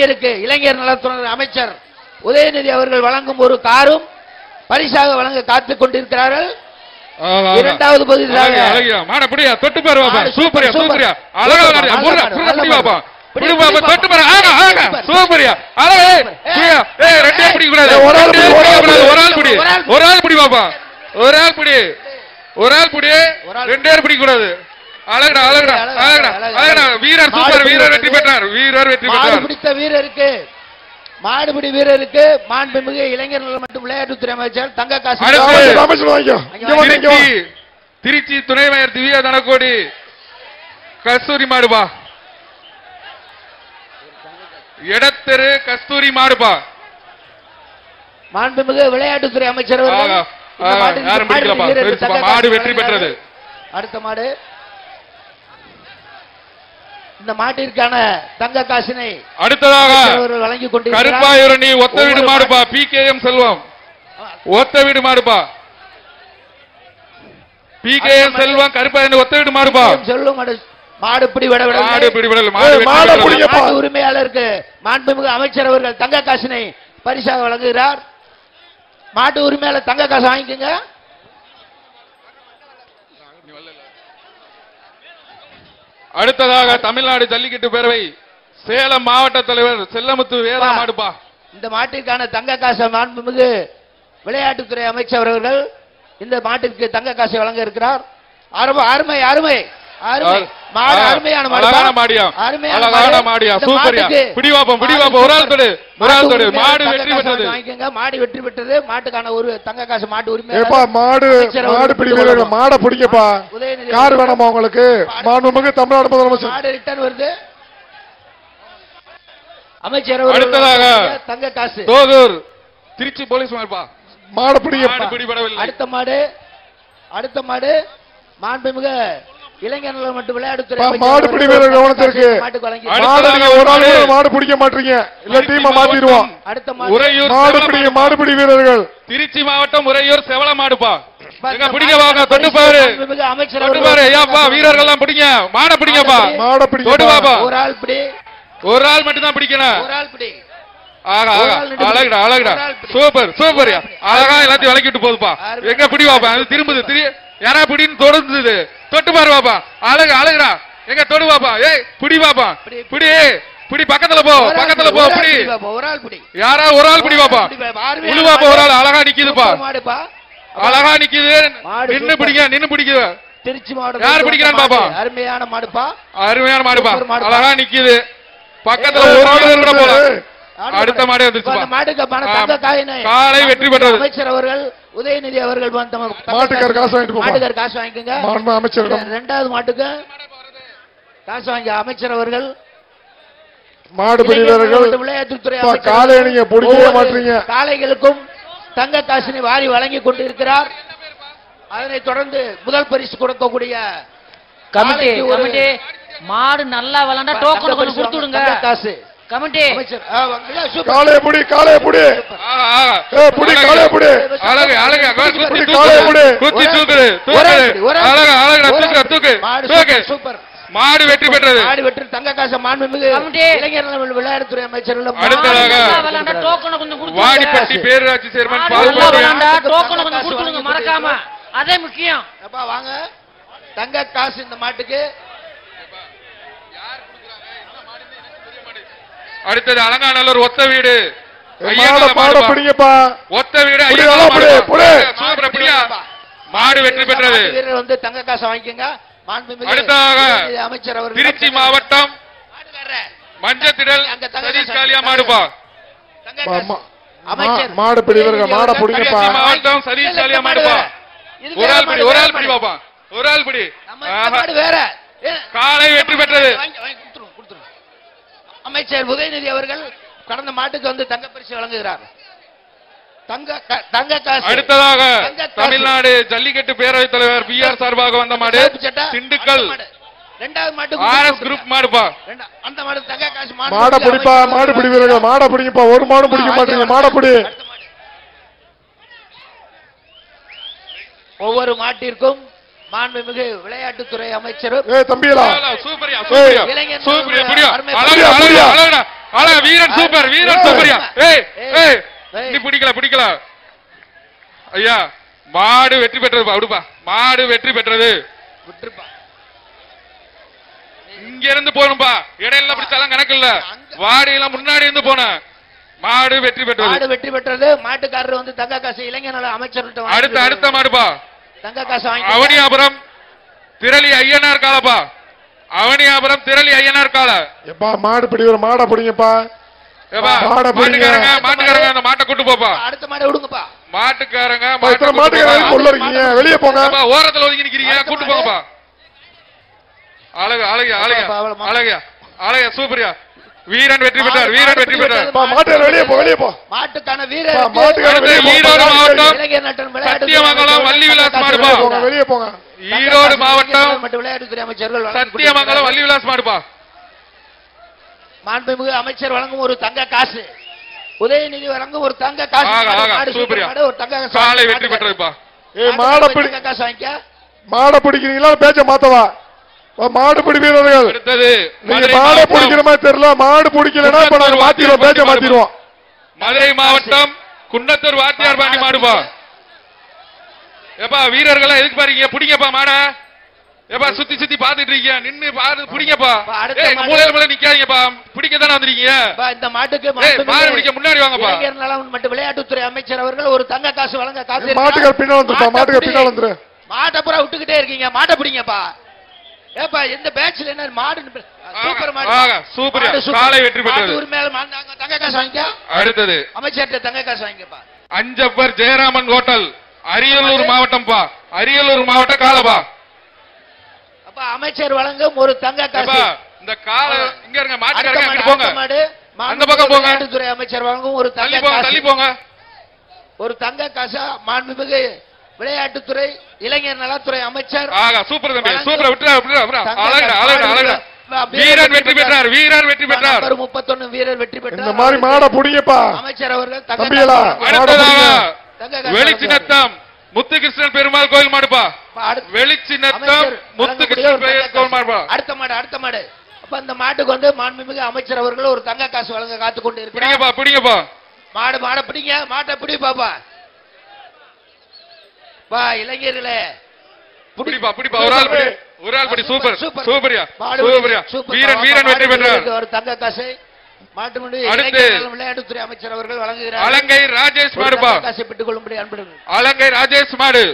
இளைஞருக்கு இளைஞர் நலத்துறை அமைச்சர் உதயநிதி அவர்கள் வழங்கும் ஒரு காரும் பரிசாக வழங்க காத்துக் கொண்டிருக்கிறார்கள் ஆஹா, ஆஹா. இரண்டாவது பகுதியாக அழகு, அழகுயா. மாட பிடியா தொட்டு பாரு பாப்பா மாடு சூப்பரியா சூப்பர், சூப்பரியா சூப்பர். அழகா சூப்பர், விளையாடுறியா. நல்ல முருகா, மாடு, முருகா, நல்ல பிடி மாடு. பாப்பா பிடி, பிடி பிடி பாப்பா பாப்பா. தொட்டு பாரு ஆகா ஆகா சூப்பர். சூப்பரியா அழகு ஏய், சூயா. ஏய் ரெண்டே ஏய், பிடிக்க கூடாது ஏய், ஒரு ஆள் ரெண்டே பிடி, ஒரு ஆள் பிடிக்க கூடாது. பிடி. ஒரு ஆள் பிடி ஒரு ஆள். ஒரு ஆள் பிடி பாப்பா ஒரு ஆள் பிடி ஒரு ஆள் பிடி ஒரு ஆள். ரெண்டே பிடிக்க கூடாது அழகுடா அழகுடா அழகு, அழகுடா அழகு, அழகுடா அழகு. வீரர் மாடு சூப்பர் வீரர் பிடி வெற்றி வருது. பெற்றார் வீரர் வெற்றி மாடு பெற்றார் பிடித்த வீரருக்கு மாடுபிடி வீரருக்கு மாண்புமிகு இளைஞர் நலன் மற்றும் விளையாட்டுத்துறை அமைச்சர் தங்க காசு அடுத்து. அமைச்சர், அமைச்சர் வாங்கிக்கோ இங்க வாங்க, இங்க திருச்சி வாங்க. திருச்சி துணை மேயர் திவ்யா தனக்கோடி கஸ்தூரி மாடுபா எடத்தெரு கஸ்தூரி மாடுபா மாண்புமிகு விளையாட்டுத்துறை அமைச்சர் அவர்கள் ஆகா. இந்த ஆகா, மாட்டிற்கு யாரும் மாடுபிடி பிடிக்கலப்பா. வீரருக்கு பெருசுப்பா. தங்க மாடு காசு வெற்றி பெற்றது. வழங்குகிறார்கள். அடுத்த மாடு இந்த மாட்டிற்கான தங்க காசினை அடுத்ததாக அமைச்சர் அவர்கள் வழங்கிக் கொண்டிருக்கிறார் கருப்பாயூரணி ஒத்த வீடு ஒவ்வொரு மாடுபா பி கே எம் செல்வம் ஒத்த வீடு மாடுபா P K M Selvam Karuppayurani ஒத்த வீடு மாடுபா சொல்லும் மாடு மாடு பிடி விட விட மாடு பிடி விடல மாடு ஏய், வெற்றி மாடை பெற்றது. பிடிங்க. பிடிங்கப்பா. மாட்டு உரிமையாளருக்கு மாண்புமிகு அமைச்சர் அவர்கள் தங்க காசினை பரிசாக வழங்குகிறார் மாட்டு உரிமையாளர் தங்க காசு வாங்கிக்கோங்க அடுத்ததாக தமிழ்நாடு ஜல்லிக்கட்டு பேரவை சேலம் மாவட்ட தலைவர் செல்லமுத்து வேதா பா. மாடுபா இந்த மாட்டிற்கான தங்க காசை மாண்புமிகு விளையாட்டுத்துறை அமைச்சர் அவர்கள் இந்த மாட்டிற்கு தங்க காசை வழங்க இருக்கிறார் அருமை அருமை அருமை அருமை ஆ, மாடு ஆ, அருமையான மாடு அழகான மாடியா அருமையான அழகான மாடு. மாடியா இந்த சூப்பரியா மாட்டுக்கு பிடி பாப்போம் பிடி மாடு பாப்போம் ஒரு ஆள் தொடு ஒரு ஆள் மாட்டு தொடு உரிமையாளர் மாடு தங்க வெற்றி காசு பெற்றது வாங்கிக்கோங்க மாடு வெற்றி பெற்றது மாட்டுக்கான ஒரு தங்க காசு மாட்டு ஏப்பா உரிமை மாடு அமைச்சர் அவர்கள் மாடு பிடி கொண்டு வீரர்கள் வருவோம். மாடை பிடிங்கப்பா உதயநிதி கார் அவர்கள் வேணாமா உங்களுக்கு மாண்புமிகு தமிழ்நாடு முதலமைச்சர் மாடு ரிட்டர்ன் வருது அமைச்சர் அவர்கள் அடுத்ததாக தங்க காசு தோகூர் திருச்சி போலீஸ் மாடுபா மாடை பிடிங்கப்பா மாடு பிடிபடவில்லை அடுத்த மாடு அடுத்த மாடு மாண்புமிகு இளைஞர் நலன் மற்றும் விளையாட்டுத்துறை பா, அமைச்சர் மாடு அவர்கள் பிடி வீரர் கவனத்திற்கு. மாட்டுக்கு வழங்கி அடுத்த மாடு நீங்க ஒரு ஆள் கூட மாடு பிடிக்க மாட்டீங்க இல்ல திருச்சி டீமை மாத்திடுவோம் மாவட்டம் அடுத்த மாடு உறையூர் மாடு செவல பிடி மாடுபா. மாடு பிடி வீரர்கள் திருச்சி மாவட்டம் உறையூர் செவல மாடுப்பா எங்க இந்த பிடிங்க மாட்டுக்கான வாங்க தொட்டு பரிசு பாரு மாண்புமிகு அமைச்சர் தொட்டு அவர்கள் பாரு ஐயாப்பா வீரர்கள் எல்லாம் பிடிங்க மாட பிடிங்கப்பா மாடை தொடு பிடிங்கப்பா பாப்பா ஒரு ஆள் பிடி ஒரு ஆள் மட்டும் தான் பிடிக்கணும் ஒரு ஆள் பிடி ஆகா ஒரு ஆகா ஆள் நின்று அழகுடா பிடி. அழகுடா ஒரு ஆள் பிடி. சூப்பர் சூப்பர்யா ஒரு ஆள் பிடி. அழகா எல்லாத்தையும் விளக்கிட்டு போகுதுப்பா அருமை. எங்க பிடி பாப்பா அது திரும்புது திரி யாரா பிடின்னு தொடர்ந்துது தொட்டு பாரு பாப்பா அழகு அழகுடா எங்க தொடு பாப்பா ஏய் பிடி பாப்பா பிடி. பிடி பிடி பக்கத்துல போ ஒரு ஆள் பக்கத்துல பிடி, போ ஒரு ஆள் பிடி பிடி பாப்பா, ஒரு ஆள் பிடி யாரா ஒரு ஆள் பிடி பாப்பா பிடி பாப்பா, அருமையான உழு பாப்பா மாடு. ஒரு ஆள் அழகா நிக்குதுப்பா சூப்பர் மாடுப்பா அழகா நிக்குது மாடு நின்னு சூப்பர். பிடிங்க நின்னு பிடிக்குது திருச்சி மாவட்டம் யார் பிடிக்கிறான்னு பாப்பா? அருமையான மாடுப்பா அருமையான மாடுப்பா சூப்பர் மாடுப்பா. அழகா நிக்குது பக்கத்துல ஏய், ஒரு மாடு வீரர் கூட போல வருது. அடுத்த மாடு வந்துச்சுப்பா. அந்த மாட்டுக்கு பண ஆ, தங்க காயினை காலை வெற்றி பெற்றது. அமைச்சர் அவர்கள் உதயநிதி அவர்கள் வந்து தங்க மாட்டுக்கார் காசு வாங்கிட்டு போப்பா. மாட்டுக்கார் காசு வாங்கிக்கோங்க மாண்பு அமைச்சரிடம் ரெண்டாவது மாட்டுக்கு காசு வாங்கி அமைச்சர் அவர்கள் மாடு பிடி இளைஞர் வீரர்கள் மற்றும் விளையாட்டுத்துறை பா, அமைச்சர் காளையை நீங்க பிடிக்கவே ஒவ்வொரு மாட்டீங்க. காளைகளுக்கும் தங்க காசினை வாரி வழங்கி கொண்டிருக்கிறார் அதனைத் தொடர்ந்து முதல் பரிசு கொடுக்கக்கூடிய கமிட்டி காளைக்கு ஒரு கமிட்டி மாடு நல்லா விளாண்டா தங்க டோக்கன் பரிசு கொஞ்சம் கொடுத்து விடுங்க தங்க காசு கமிட்டி அமைச்சர் ஆ, வாங்க. சூப்பர். காளையை பிடி காளையை பிடி ஆகா, ஆகா. ஏ பிடி காளையை பிடி அழகு அழகு குத்தி பிடி, தூக்கு காளையை பிடி. குத்தி ஒரு தூக்குது ஒரு தூக்குது ஆள் ஒரு ஆள் அழகு அழகு ஒரு தூக்கு ஆள் தூக்கு மாடு தூக்கு சூப்பர், சூப்பர் மாடு வெற்றி பெற்றது மாடு வெற்றி தங்க காசு மாண்புமிகு கமிட்டி. இளைஞர் நலன் விளையாட்டுத்துறை அமைச்சர்கள் அடுத்ததாக மாடு நல்லா விளாண்டா டோக்கனை கொஞ்சம் கொடுத்து வாடிப்பட்டி பேரூராட்சி சேர்மன் மாடு நல்லா பால்பாண்டியன் விளாண்டா மாட்டுக்கு டோக்கனை தங்க கொஞ்சம் காசு கொடுத்துடுங்க வாங்கி மறக்காம அதே முக்கியம் அப்பா வாங்க தங்க காசு இந்த மாட்டுக்கு அடுத்தது அலங்காநல்லூர் ஒத்த வீடு மாட ஐயங்கால மாட மாடுப்பா. பிடிங்கப்பா ஒத்த வீடு புடி, ஐயங்கால நல்லா புடி, மாடுப்பா. புடி. சூப்பர் அப்படியா மாடு வெற்றி பெற்றது மாட்டு வீரர் வந்து தங்க காசை வாங்கிக்கோங்க மாண்புமிகு அடுத்ததாக உதயநிதி அமைச்சர் அவர்கள் திருச்சி மாவட்டம் மாட்டுக்காரரே, மஞ்சத்திடல் அங்க தங்க சதீஷ் காசு காளியா வாங்கி மாடுப்பா தங்க மா- காசு. மா- அமைச்சர் மா- மாடு பிடி வீரர்கள் மாட பிடிங்கப்பா திருச்சி மாவட்டம் சதீஷ் காளியா மாடுப்பா இது ஒரு வேற ஆள் பிடி மாடு, ஒரு வேற ஆள் பிடி மாடு. பாப்பா ஒரு ஆள் பிடி நம்ம இந்த ஆஹா. மாடு வேற ஏ, காலை வெற்றி பெற்றது வாங்கி- வாங்கி கொடுத்துருங்க, கொடுத்துருங்க. அமைச்சர் உதயநிதி அவர்கள் கடந்த மாட்டுக்கு வந்து தங்க பரிசு வழங்குகிறார் தங்க க- தங்க காசு அடுத்ததாக தங்க காசு. தமிழ்நாடு ஜல்லிக்கட்டு பேரவைத் தலைவர் பி ஆர் சார்பாக வந்த மாடு சிவப்பு சட்டை, திண்டுக்கல் அடுத்த மாடு. ரெண்டாவது மாட்டுக்கு ஆர் எஸ் கொடுத்துருங்க. குரூப் மாடுப்பா ரெண்டா- அந்த மாடு தங்க காசு மாட பிடிப்பா மாடு பிடி வீரர்கள் மாட பிடிங்கப்பா ஒரு மாடும் பிடிக்க மாட்டீங்க மாட பிடி அடுத்த மாடு. ஒவ்வொரு மாட்டிற்கும் மாண்புமிகு விளையாட்டுத்துறை அமைச்சரும் ஏ தம்பிகளா சூப்பரியா சூப்பரியா இளைஞர் சூப்பரியா நலன் புடியா அருமை அழகுடா புடியா, அழகுடா புடியா. அழகுடா அழகா வீரன் சூப்பர் வீரன் சூப்பர்யா ஏய் ஏய் நீ பிடிக்கல பிடிக்கல ஐயா மாடு வெற்றி பெற்றது விடுப்பா மாடு வெற்றி பெற்றது விட்டுருப்பா இங்க இருந்து போகணும்பா இடையில பிடிச்சாலும் கணக்கு இல்ல வாடியெல்லாம் முன்னாடி இருந்து போன மாடு வெற்றி பெற்றது மாடு வெற்றி பெற்றது மாட்டுக்காரர் வந்து தங்க காசு இளைஞர் நல அமைச்சர்கிட்ட வாங்கிட்டு அடுத்த அடுத்த மாடுப்பா தங்க காசு வாங்கி அவனியாபுரம் திரளி ஐயனார் காலப்பா அவனியாபுரம் திரளி ஐயனார் கால எப்பா மாடு பிடிக்கிற மாடை பிடிங்கப்பா ஏப்பா, மாடை பிடிங்க. மாட்டுக்காரங்க மாட்டுக்காரங்க அந்த மாட்டை கூட்டு போப்பா அடுத்த மாடு விடுங்கப்பா மாட்டுக்காரங்க அப்பா, மாட்டை இத்தனை கூட்டு மாட்டுக்காரங்க போப்பா. உள்ள இருக்கீங்க வெளியே போங்க ஏப்பா, ஓரத்துல ஒதுங்கி நிக்கிறீங்க அடுத்த கூட்டு மாடு. போங்கப்பா அழகு அழகு அழகு அப்பா, அவ்வளவு மா- அழகு அழகு சூப்பரியா வீரன் வெற்றி பெற்றார் மாடு- வீரன் மாடு வெற்றி பெற்றார் அப்பா, மாட்டுக்கார வெளியே போ வெளியே போ மாட்டுக்கான அப்பா, வீரர் மாட்டுக்கார அடுத்து வெளியே போ ஈரோடு மாவட்டம் இளைஞர் நட்டன் விளையாட்டு சத்தியமங்கலம் வள்ளி விலாஸ் மாடுப்பா. வெளியே போங்க வெளியே போங்க ஈரோடு மாவட்டம் மற்றும் விளையாட்டுத்துறை அமைச்சர்கள் வழங்கி சத்தியமங்கலம் வள்ளி விலாஸ் மாடுப்பா மாண்புமிகு அமைச்சர் வழங்கும் ஒரு தங்க காசு உதயநிதி வழங்கும் ஒரு தங்க காசு ஆகா, மாடு, ஆகா, மாடு, சூப்பர்யா. மாடு, ஒரு தங்க காசு காலை வாங்கி வெற்றி மாட்டுக்காரர். பெற்றதுப்பா ஏய் மாடை பிடி தங்க காசு வாங்கிக்க மாடை பிடிக்கிறீங்களா பேச்ச மாத்தவா அப்பா, மாடு பிடி வீரர்கள் அடுத்தது நீங்க மதுரை மாடை மாவட்டம் பிடிக்கிற மாதிரி தெரியல மாடு பிடிக்கலன்னா இப்ப நாங்க மாத்திடுவோம் பேச்ச மாத்திடுவோம் மதுரை மாவட்டம் குன்னத்தூர் வாத்தியார் பாண்டி மாடுப்பா ஏப்பா வீரர்களா எதுக்கு பாருங்க பிடிங்கப்பா மாட ஏப்பா சுத்தி சுத்தி பாத்துட்டு இருக்கீங்க நின்னு பாரு பிடிங்கப்பா அப்பா, அடுத்த ஏய் மாடு. மூலையில மூலையில நிக்காதீங்கப்பா பிடிக்க தானே வந்திருக்கீங்க அப்பா, இந்த மாட்டுக்கு ஏய் மாடு மாண்புமிகு பிடிக்க முன்னாடி வாங்கப்பா இளைஞர் நலன் மற்றும் விளையாட்டுத்துறை அமைச்சர் அவர்கள் ஒரு தங்க காசு வழங்க காசு மாட்டுக்கார பின்னால் வந்துருப்பா மாட்டுக்கார பின்னால் வந்துரு மாட்டை பூரா விட்டுக்கிட்டே இருக்கீங்க மாட்டை பிடிங்கப்பா ஏப்பா எந்த பேட்ச்ல என்ன மாடு சூப்பர் மாடு ஆகா, சூப்பர்யா. மாடு சூப்பர். காலை வெற்றி பெற்றது. மாட்டு உரிமையாளர் மாடு, நாங்க தங்க காசு வாங்கிக்க அடுத்தது அமைச்சர்கிட்ட தங்க காசு வாங்கிக்கப்பா அஞ்சப்பர் ஜெயராமன் ஹோட்டல் அரியலூர் மாவட்டம்ப்பா அரியலூர் மாவட்டம் காலப்பா அப்பா அமைச்சர் வழங்கும் ஒரு தங்க காசு ஏப்பா இந்த கால இங்க இருங்க அடுத்த மாட்டுக்காரங்க மாடு, அங்கிட்டு போங்க அடுத்த மாடு அந்த பக்கம் போங்க. விளையாட்டுத்துறை அமைச்சர் வழங்கும் ஒரு தள்ளி தங்க போங்க தள்ளி காசு போங்க ஒரு தங்க காசா மாண்புமிகு விளையாட்டுத்துறை இளைஞர் நலத்துறை அமைச்சர் ஆகா சூப்பர் தம்பி வழங்கும் சூப்பர் விட்டுறா விட்டுறா விட்டுறா தங்க அழகா காசு. அழகா அழகா வீரர் வீரன் வெற்றி பெற்றார் வீரர் வெற்றி பெற்றார் நம்பர் முப்பத்தொன்னு வீரர் வெற்றி பெற்றார் இந்த மாதிரி மாடை பிடிங்கப்பா அமைச்சர் அவர்கள் தங்க தம்பிகளா, காசு வழங்குகிறார். மாடை அடுத்ததாக தங்க காசு வெளிச்சின்னத்தம் முத்துகிருஷ்ணன் பெருமாள் கோயில் மாடுப்பா அப்ப அடுத்த- வெளிச்சின்னத்தம் அமைச்சர் முத்துகிருஷ்ணன் வழங்கக்கூடிய ஒரு பெருமாள் தங்க கோயில் மாடுப்பா காசு. அடுத்த மாடு அடுத்த மாடு அப்ப அந்த மாட்டுக்கு வந்து மாண்புமிகு அமைச்சர் அவர்கள் ஒரு தங்க காசு வழங்க காத்து கொண்டு இருக்கிறார் பிடிங்கப்பா பிடிங்கப்பா மாடு மாடை பிடிங்க மாட்டை பிடி பாப்பா வா இளைஞர்களே பிடிப்பா பிடிப்பா ஒரு ஆள் பிடி ஒரு ஆள் பிடி சூப்பர் சூப்பர். சூப்பர்யா மாடு சூப்பர்யா சூப்பர். வீரன் பாப்பா, வீரன் வெற்றி மாடு பெற்றார் பிடிக்கிறதுக்கு ஒரு தங்க காசை மாட்டு மண்டி அடுத்து. இளைஞர் நல விளையாட்டுத்துறை அமைச்சர் அவர்கள் வழங்குகிறார் அலங்கை ராஜேஷ் ஒரு மாடுப்பா தங்க காசை பெற்றுக் கொள்ளும்படி அன்புடன் அலங்கை ராஜேஷ் மாடு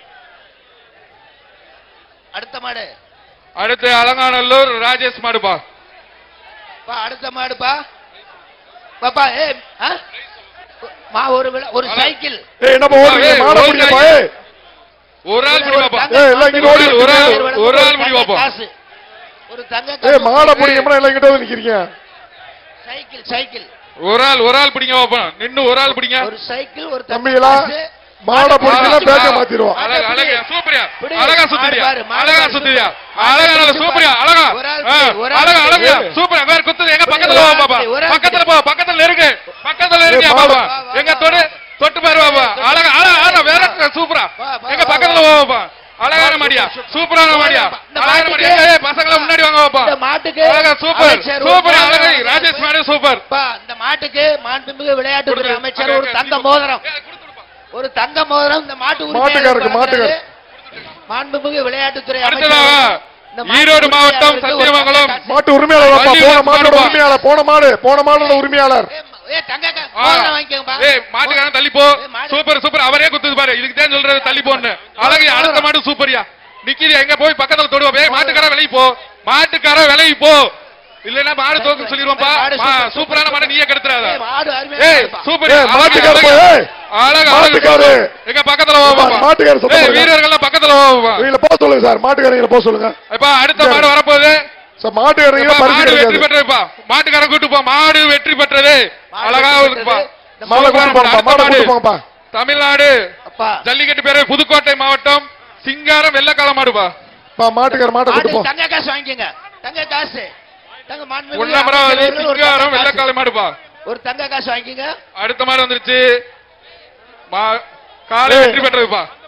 அடுத்த மாடு அடுத்து அலங்காநல்லூர் ராஜேஷ் மாடுப்பா பா அடுத்த மாடுப்பா பாப்பா ஏ ஆ? மா ஒரு விழா- ஒரு சைக்கிள் ஏய் என்னப்பா ஓடுறீங்க ஏய், மாடை ஓடுங்க. பிடிங்கப்பா ஏய் ஒரு ஆள் பிடி ஒரு பாப்பா தங்க ஏய், எல்லாம் இங்கிட்டு ஓடி காசு ஒரு ஆள், வழங்க ஒரு ஆள் தங்க பிடி பாப்போம். காசு. ஒரு தங்க ஏய் காசு மாடை பிடிங்கப்பா எல்லாம் கிட்ட வந்து நிக்கிறீங்க சைக்கிள் சைக்கிள் ஒரு ஆள் ஒரு ஆள் பிடிங்க பாப்பா நின்னு ஒரு ஆள் பிடிங்க ஒரு சைக்கிள் ஒரு தங்க தம்பிகளா காசு. மாடை பிடிக்கலாம் ஆ, பேச்ச ஆ, மாத்திடுவோம் அழகா அழகா சூப்பரியா பிடி. அழகா சுத்திரியா மாடு பாரு, மாடு அழகா பாரு, சுத்திரியா சூப்பர். அழகா நல்ல சூப்பர். சூப்பரியா அழகா ஒரு ஆள் ஆ, பிடி, ஒரு ஆள் அழகா பிடி. அழகா சூப்பர் வேற குத்துது எங்க பக்கத்துல ஒரு வா ஆள் பாப்பா பிடி, ஒரு ஆள் பக்கத்துல பிடி. போ பக்கத்துல இருக்கு பக்கத்துல இருக்கு ஏய், பாப்பா மாடு. வா, எங்க வா, தொடு வா. தொட்டு பாரு பாப்பா அழகா அழகா அழகா வேற சூப்பரா வா, வா, எங்க வா, பக்கத்துல வா. வா பாப்பா அழகான மாடியா சூப்பரான மாடியா இந்த அழகான மாட்டுக்கு- மாடியா ஏய் பசங்கள முன்னாடி வாங்க பாப்பா இந்த மாட்டுக்கு அழகா சூப்பர் அமைச்சர் ஒரு சூப்பர் மோதிரம் அழகை வாங்கி ராஜேஷ் மாடு சூப்பர் அப்பா, இந்த மாட்டுக்கு மாண்புமிகு விளையாட்டுத்துறை கொடுத்துரு. அமைச்சர் ஒரு அங்க, தங்க அங்க, மோதிரம் ஏய், கொடுத்துருப்பா. ஒரு தங்க மோதிரம் இந்த மாட்டு மாட்டுக்காரருக்கு, உரிமையாளருக்கு மாட்டுக்காரர். வழங்குறது. மாண்புமிகு விளையாட்டுத்துறை அடுத்ததாக அமைச்சர் இந்த மாட்டு ஈரோடு மாவட்டம் உரிமையாளருக்கு ஒரு சத்தியமங்கலம் தங்க காசு. மாட்டு உரிமையாளர் வாப்பா, வள்ளி போன விலாஸ் மாட்டோட மாடுப்பா. உரிமையாளர் போன மாடு போன மாடோட உரிமையாளர் ஏய், ஏய், தங்க கா- ஆ. மோதிரம் வாங்கிக்கோங்கப்பா. ஏய் மாட்டுக்காரன் தள்ளி போ ஏய், மாடு. சூப்பர் சூப்பர் அவரே குத்துது பாரு இதுக்கு தான் சொல்றது தள்ளி போன்னு அழகு அடுத்த மாடு சூப்பர்யா நிக்கிது எங்க போய் பக்கத்துல தொடுவா ஏய் மாட்டுக்கார விலகி போ மாட்டுக்கார விலகி போ இல்லன்னா மாடு தோக்கு சொல்லிடுவோம்ப்பா மாடு மா, சூப்பர், சூப்பரான மாடு நீயே கெடுத்துறாத ஏய், மாடு அருமையா ஏய் இருக்குப்பா. சூப்பர் ஏய், மாட்டுக்கார போய், ஏய். அழகு மாட்டுக்காரு. அழகு எங்க பக்கத்துல வா பாப்பா மாட்டுக்கார சத்தம் ஏய் போடுங்க. வீரர்கள்லாம் பக்கத்துல வா பாப்பா இவங்கள போக சொல்லுங்க சார் மாட்டுக்காரங்களை போக சொல்லுங்க இப்ப அடுத்த மாடு வரப்போகுது சார் மாட்டுக்காரங்க இப்ப பரிசு மாடு வெற்றி கிடைக்காது பெற்றதுப்பா மாட்டுக்காரன் கூட்டு போ மாடு வெற்றி பெற்றது மாடு அழகா வெற்றி இருக்குப்பா பெற்றது. இந்த மாலை கூட்டு போங்கப்பா அடுத்த மாலை மாடு. கூட்டு போங்கப்பா தமிழ்நாடு அப்பா ஜல்லிக்கட்டு பேரு புதுக்கோட்டை மாவட்டம் சிங்காரம் வெள்ளக்கால மாடுப்பா பா மாட்டுக்கார மாட்டை கூட்டு மாடு போ தங்க காசு வாங்கிக்கோங்க தங்க காசு தங்க மாண்புமிகு உள்ளமராவதி அமைச்சர் ஒரு சிங்காரம் தங்க காசு. வெள்ளக்கால மாடுப்பா ஒரு தங்க காசு வாங்கிக்கோங்க அடுத்த மாடு வந்துருச்சு மா- காலை ஏய். வெற்றி பெற்றதுப்பா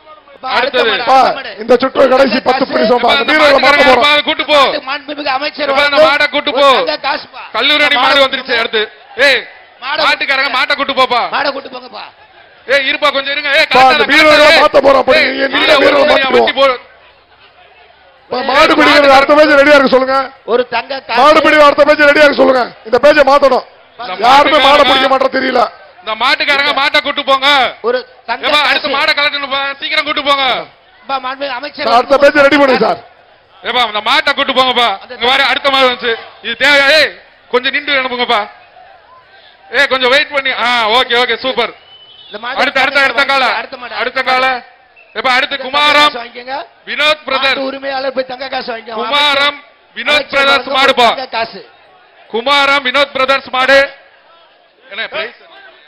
அடுத்தது அடுத்த பா, மாடு. இந்த சுற்று கடைசி பத்து நிமிஷம் எப்பா, பா. அந்த வீரர்களை மாத்த மாட்டுக்காரங்க போறோம் எப்பா, கூட்டு போ மாட்டு மாண்புமிகு அமைச்சர் எப்பா, அந்த வழங்கும் மாடை கூட்டு ஒரு போ. தங்க காசுப்பா. கல்லூரி அணி இந்த மாடு மாடை வந்துருச்சு கூட்டு அடுத்து ஏய் மாடை மாட்டுக்காரங்க கூட்டு மாட்டை கூட்டு போப்பா மாடை கூட்டு போங்கப்பா ஏய் இருப்பா கொஞ்சம் இருங்க ஏய் பா, அந்த கரெக்டா வீரர்களை கரெக்டா, மாத்த போறோம். அப்படி ஏய், நீங்க இல்ல, நீங்க ஒரு வீரர்களை மணியா மாத்திடுவோம். வண்டி போ- பா, மாடு பிடிக்கிறது அடுத்த பேஜ் ரெடியா இருக்கு சொல்லுங்க ஒரு தங்க மாடு காசு பிடி அடுத்த பேஜ் ரெடியா இருக்கு சொல்லுங்க இந்த பேஜை மாத்தணும் இந்த யாருமே மாடை மாட்டுக்காரங்க- பிடிக்க மாட்டோம் தெரியல இந்த மாட்டுக்காரங்க மாட்டை கூட்டு போங்க ஒரு தங்க ஏப்பா அடுத்து காசு மாடை கலட்டணும்ப்பா சீக்கிரம் கூட்டு போங்க அப்பா, மாண்புமிகு அமைச்சர் சார், அடுத்த பேஜ் ரெடி பண்ணுங்க சார் ஏப்பா இந்த மாட்டை கூட்டு போங்கப்பா இங்க வர அடுத்த மாடு வந்துச்சு இது தேவையா ஏய் கொஞ்சம் நின்று அனுப்புங்கப்பா ஏய் கொஞ்சம் வெயிட் பண்ணி ஆ ஓகே ஓகே சூப்பர் இந்த மாடு அடுத்த அடுத்த அடுத்த கால அடுத்த மாடு அடுத்த கால ஏப்பா அடுத்து குமாரம் காசு வாங்கிக்கங்க வினோத் பிரதர் மாட்டு உரிமையாளர் போய் தங்க காசு வாங்கிக்கங்க குமாரம் வினோத் அமைச்சர் பிரதர்ஸ் வழங்கும் மாடுப்பா தங்க காசு குமாரம் வினோத் பிரதர்ஸ் மாடு என்ன பிரைஸ்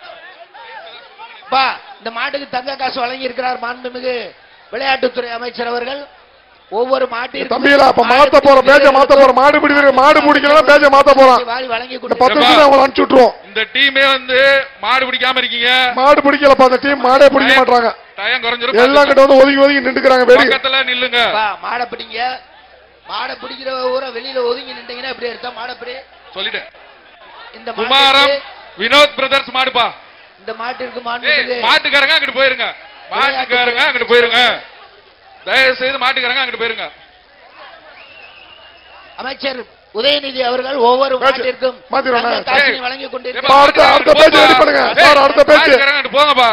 பா இந்த மாட்டுக்கு தங்க காசு வழங்கி இருக்கிறார் மாண்புமிகு விளையாட்டுத்துறை அமைச்சர் அவர்கள் ஒவ்வொரு மாட்டிற்கும் தம்பிகளா அப்ப மாத்த போறோம் பேஜை மாத்த போறோம் மாடு பிடி வீரர் மாடு பிடிக்கலாம் பேஜை மாத்த போறோம் வாரி வழங்கி இந்த கொண்டு பத்து நிமிஷம் அவங்களை அனுப்பிச்சு விட்டுருவோம் இந்த டீமே வந்து மாடு பிடிக்காம இருக்கீங்க மாடு பிடிக்கலப்பா அந்த டீம் மாடே பிடிக்க மாட்டாங்க டயம் எல்லாம் குறைஞ்சிரும் கிட்ட வந்து ஒதுங்கி ஒதுங்கி நின்றுக்கிறாங்க வெடி பக்கத்துல நில்லுங்க பா மாடை பிடிங்க மாடை பிடிக்கிற ஊரை வெளியில ஒதுங்கி நின்றீங்கன்னா இப்படி எடுத்தா மாடை பிடி சொல்லிட்டேன் இந்த குமாரம் மாட்டிற்கு வினோத் பிரதர்ஸ் மாடுப்பா இந்த மாட்டிற்கு ஏய் மாண்புமிகு மாட்டுக்காரங்க அங்கிட்டு போயிருங்க மாட்டுக்காரங்க அங்கிட்டு போயிருங்க தயவு செய்து மாட்டுக்காரங்க அங்கிட்டு போயிருங்க அமைச்சர் உதயநிதி அவர்கள் ஒவ்வொரு பேச்சு. மாட்டிற்கும் மாத்திடுவோம். தங்க காசினை ஏய். வழங்கி ஏப்பா, கொண்டிருக்கிறார் அடுத்த- அடுத்த மாட்டுக்காரங்க பேஜ் ரெடி போப்பா. பண்ணுங்க. ஏய், சார், அடுத்த பேஜ். மாட்டுக்காரங்க அங்கிட்டு போங்கப்பா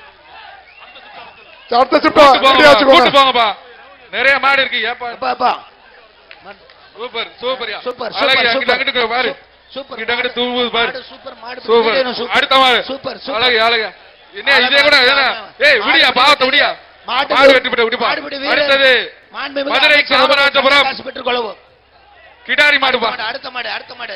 அடுத்த சுற்று கூட்டு ரெடியா போங்கப்பா கூட்டு வச்சுக்கோங்க போங்கப்பா நிறைய மாடு இருக்கு ஏப்பா அப்பா, அப்பா. சூப்பர் சூப்பர்யா சூப்பர் அழகு சூப்பர் அங்கிட்டு அங்கிட்டு பாரு சூப்பர் இங்கிட்ட அங்கிட்டு தூவுது பாரு மாடு சூப்பர் மாடு சூப்பர் வீரனும் சூப்பர். அடுத்த மாடு சூப்பர் சூப்பர் அழகு அழகு என்ன இதே கூட என்ன ஏய் விடியா பாவத்தை விடியா மாட்டு மாடு வெட்டி விட்டு விடுப்பா மாடுபிடி வீரர். அடுத்தது மாண்புமிகு மதுரை அமைச்சர் அவர்கள் காமராஜபுரம். காசு பெற்றுக் கொள்ளவும் கிடாரி மாடுப்பா மாடு, அடுத்த மாடு அடுத்த மாடு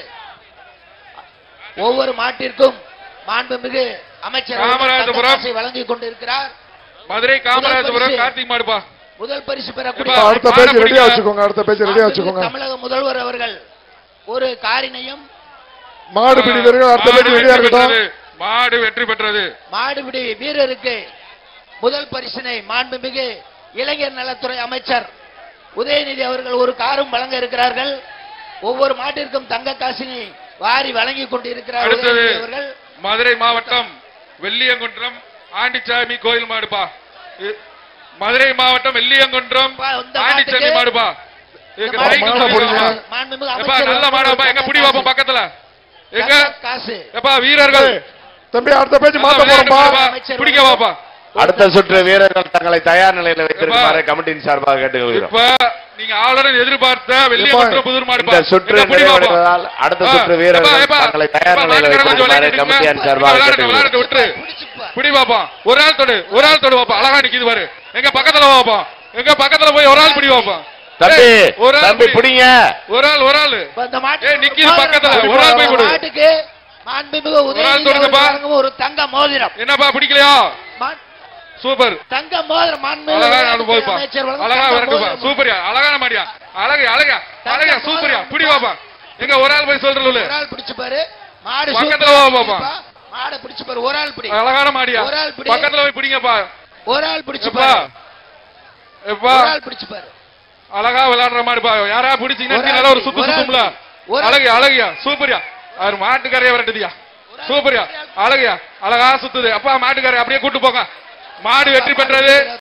ஒவ்வொரு மாட்டிற்கும் மாண்புமிகு அமைச்சர் அவர்கள் காமராஜபுரம். தங்க காசை வழங்கி கொண்டிருக்கிறார் மதுரை காமராஜபுரம் பரிசு. கார்த்திக் மாடுப்பா முதல் பரிசு இப்ப பெறக்கூடிய எப்பா, அடுத்த மாடை பேஜ் ரெடியா பிடிங்க. வச்சுக்கோங்க அடுத்த பேஜ் ரெடியா மாண்புமிகு வச்சுக்கோங்க தமிழக முதல்வர் அவர்கள் ஒரு காரினையும் மாடு பிடி வீரர்கள் அடுத்த மாடு பேஜ் ரெடியா வெற்றி இருக்கட்டும் பெற்றது. மாடு வெற்றி பெற்றது மாடுபிடி வீரருக்கு முதல் பரிசினை மாண்புமிகு இளைஞர் நலத்துறை அமைச்சர் உதயநிதி அவர்கள் ஒரு காரும் வழங்க இருக்கிறார்கள் ஒவ்வொரு மாட்டிற்கும் தங்க காசினை வாரி வழங்கி கொண்டிருக்கிறார் அடுத்தது உதயநிதி அவர்கள் மதுரை மாவட்டம் வெள்ளியங்குன்றம் ஆண்டிச்சாமி கோயில் மாடுப்பா இ- மதுரை மாவட்டம் வெள்ளியங்குன்றம் பா, இந்த ஆண்டிச்சாமி மாட்டுக்கு- மாடுப்பா இந்த இதுக்கு மாடு- சைக்கிள் மாடை சொல்லிடுங்க. போடுங்க. மாண்புமிகு எப்பா அமைச்சர் நல்ல மாடுப்பா எங்க தங்க புடி காசு. பாப்போம் பக்கத்துல எங்க தங்க காசு எப்பா வீரர்கள் ஏய், தம்பி அடுத்த பேஜ் மாத்த நல்லா போறோம்பா விளையாடுங்கப்பா. பிடிக்க வாப்பா அடுத்த சுற்று வீரர்கள் தங்களை தயார் நிலையில் வைத்திருக்குமாறு கமிட்டியின் சார்பாக கேட்டுக்கொள்கிறோம் இப்ப நீங்க ஆளுடன் எதிர்பார்த்த வெள்ளியங்குன்றம் புதூர் மாடுப்பா இந்த சுற்று எங்க புடி பாப்போம். நிறைவடைவதால் அடுத்த ஆ, சுற்று வீரர்கள் எப்பா, எப்பா. தங்களை தயார் எப்பா, நிலையில் மாட்டுக்காரங்க கொஞ்சம் வைத்திருக்குமாறு விளையாடுங்க. கமிட்டியின் எப்பா, சார்பாக விளையாடுங்க, கேட்டுக்கொள்கிறோம் விளையாடுங்க, விட்டுரு பிடிச்சுப்பா. பிடி பாப்பா ஒரு ஆள் தொடு ஒரு ஆள் தொடு பாப்பா அழகா நிக்குது பாரு எங்க பக்கத்துல பாப்பா எங்க பக்கத்துல போய் ஒரு ஆள் பிடி பாப்பா தம்பி ஏய், ஒரு ஆள் தம்பி பிடி. பிடிங்க ஒரு ஆள் ஒரு ஆள் இப்ப இந்த மாட்டு- ஏய், நிக்கிது பக்கத்துல. ஒரு ஆள் போய் கொடு. மாட்டுக்கு மாண்புமிகு உதயநிதி தொடுங்கப்பா. அவர்கள் வழங்கும் ஒரு தங்க மோதிரம் என்னப்பா பிடிக்கலையா மா- சூப்பர் தங்க மோதிரம் மாண்புமிகு அழகா நடு விளையாட்டுத்துறை போய்ப்பா அமைச்சர் வழங்கும் அழகா தங்க இருக்குப்பா மோதிரம். சூப்பரியா அழகான மாடியா அழகு அழகா அழகா சூப்பரியா பிடி பாப்பா எங்க ஒரு ஆள் போய் சொல்றது ஒரு ஆள் பிடிச்சு பாரு மாடு பக்கத்துல சூப்பரா வா பாப்பா. பிடிப்பா. மாடை பிடிச்சு பாரு ஒரு ஆள் பிடி அழகான மாடியா ஒரு ஆள் பிடி. பக்கத்துல போய் பிடிங்கப்பா ஒரு ஆள் பிடிச்சு எப்பா பாரு எப்பா ஒரு ஆள் பிடிச்சு பாரு அழகா விளையாடுற மாடுப்பா யாரா பிடிச்சீங்கன்னா ஒரு ஆள் நல்லா ஒரு சுத்து ஒரு ஆள் சுத்தும்ல ஒரு ஆள் அழகு அழகியா சூப்பரியா அவர் மாட்டுக்காரைய விரட்டுதியா சூப்பரியா அழகியா அழகா சுத்துது அப்பா மாட்டுக்காரைய அப்படியே கூட்டு போங்க மாடு வெற்றி பெற்றது